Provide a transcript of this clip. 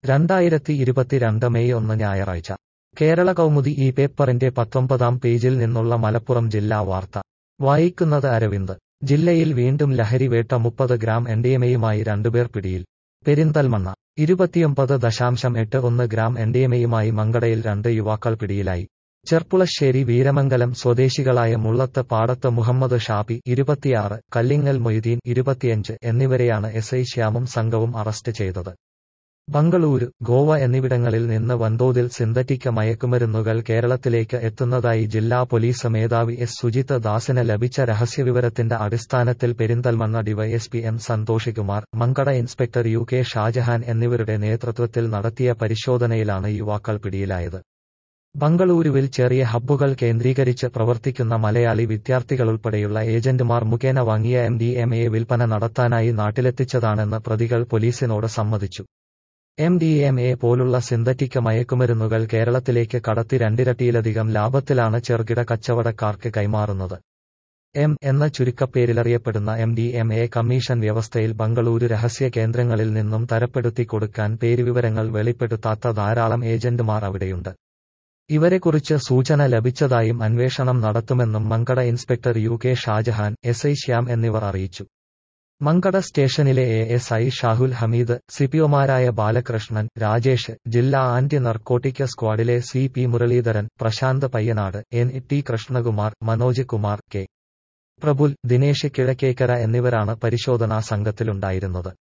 രണ്ടായിരത്തി ഇരുപത്തിരണ്ട് മെയ് ഒന്ന് ഞായറാഴ്ച കേരള കൗമുദി ഈ പേപ്പറിന്റെ പത്തൊമ്പതാം പേജിൽ നിന്നുള്ള മലപ്പുറം ജില്ലാ വാർത്ത വായിക്കുന്നത് അരവിന്ദ് ജില്ലയിൽ വീണ്ടും ലഹരിവേട്ട മുപ്പത് ഗ്രാം എൻഡിഎമയുമായി രണ്ടുപേർ പിടിയിൽ പെരിന്തൽമണ്ണ ഇരുപത്തിയൊമ്പത് ദശാംശം എട്ട് ഒന്ന് ഗ്രാം എൻഡിഎമയുമായി മങ്കടയിൽ രണ്ട് യുവാക്കൾ പിടിയിലായി ചെർപ്പുളശ്ശേരി വീരമംഗലം സ്വദേശികളായ മുള്ളത്ത് പാടത്ത് മുഹമ്മദ് ഷാബി ഇരുപത്തിയാറ് കല്ലിങ്ങൽ മൊയ്തീൻ ഇരുപത്തിയഞ്ച് എന്നിവരെയാണ് എസ് ഐ ശ്യാമും സംഘവും അറസ്റ്റ് ചെയ്തത് ബംഗളൂരു ഗോവ എന്നിവിടങ്ങളിൽ നിന്ന് വൻതോതിൽ സിന്തറ്റിക് മയക്കുമരുന്നുകൾ കേരളത്തിലേക്ക് എത്തുന്നതായി ജില്ലാ പോലീസ് മേധാവി എസ് സുജിത് ദാസിന് ലഭിച്ച രഹസ്യവിവരത്തിന്റെ അടിസ്ഥാനത്തിൽ Perinthalmanna DYSP M Santhosh Kumar Mankada inspector U K Shajahan എന്നിവരുടെ നേതൃത്വത്തിൽ നടത്തിയ പരിശോധനയിലാണ് യുവാക്കൾ പിടിയിലായത് ബംഗളൂരുവിൽ ചെറിയ ഹബ്ബുകൾ കേന്ദ്രീകരിച്ച് പ്രവർത്തിക്കുന്ന മലയാളി വിദ്യാർത്ഥികളുൾപ്പെടെയുള്ള ഏജന്റുമാർ മുഖേന വാങ്ങിയ എം ഡി എം എ വിൽപ്പന നടത്താനായി നാട്ടിലെത്തിച്ചതാണെന്ന് പ്രതികൾ പോലീസിനോട് സമ്മതിച്ചു എം ഡി എം എ പോലുള്ള സിന്തറ്റിക് മയക്കുമരുന്നുകൾ കേരളത്തിലേക്ക് കടത്തി രണ്ടിരട്ടിയിലധികം ലാഭത്തിലാണ് ചെറുകിട കച്ചവടക്കാർക്ക് കൈമാറുന്നത് എം എന്ന ചുരുക്കപ്പേരിലറിയപ്പെടുന്ന M D M A commission വ്യവസ്ഥയിൽ ബംഗളൂരു രഹസ്യ കേന്ദ്രങ്ങളിൽ നിന്നും തരപ്പെടുത്തി കൊടുക്കാൻ പേരുവിവരങ്ങൾ വെളിപ്പെടുത്താത്ത ധാരാളം ഏജന്റുമാർ അവിടെയുണ്ട് ഇവരെക്കുറിച്ച് സൂചന ലഭിച്ചതായും അന്വേഷണം നടത്തുമെന്നും Mankada inspector U K Shajahan S I Shyam എന്നിവർ അറിയിച്ചു മങ്കട സ്റ്റേഷനിലെ A S I Shahul Hameed സിപിഒമാരായ ബാലകൃഷ്ണൻ രാജേഷ് ജില്ലാ ആന്റി നർക്കോട്ടിക് സ്ക്വാഡിലെ C P Muraleedharan Prasanth Payyanad N T Krishnakumar Manoj Kumar K Prabul Dinesh Kizhakkekara എന്നിവരാണ് പരിശോധനാ സംഘത്തിലുണ്ടായിരുന്നത്